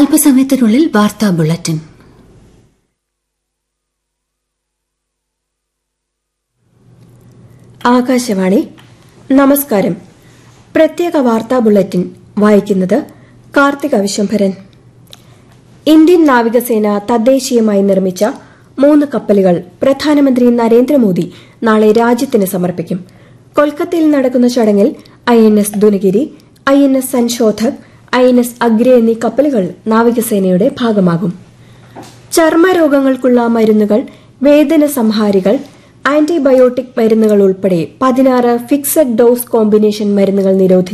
അല്പസമയത്തിനുള്ളിൽ വാർത്താ ബുള്ളറ്റിൻ ആകാശവാണി നമസ്കാരം പ്രത്യേക വാർത്താ ബുള്ളറ്റിൻ വായിക്കുന്നത് കാർത്തിക വിശംഭരൻ ഇന്ത്യൻ നാവികസേന തദ്ദേശീയമായി നിർമ്മിച്ച മൂന്ന് കപ്പലുകൾ പ്രധാനമന്ത്രി നരേന്ദ്രമോദി നാളെ രാജ്യത്തിന് സമർപ്പിക്കും കൊൽക്കത്തയിൽ നടക്കുന്ന ചടങ്ങിൽ I N S Dunagiri I N S Sanshodhak I N S Agray എന്നീ കപ്പലുകൾ നാവികസേനയുടെ ഭാഗമാകും ചർമ്മരോഗങ്ങൾക്കുള്ള മരുന്നുകൾ വേദന സംഹാരികൾ ആന്റിബയോട്ടിക് മരുന്നുകൾ ഉൾപ്പെടെ പതിനാറ് ഫിക്സഡ് ഡോസ് കോമ്പിനേഷൻ മരുന്നുകൾ നിരോധിച്ചു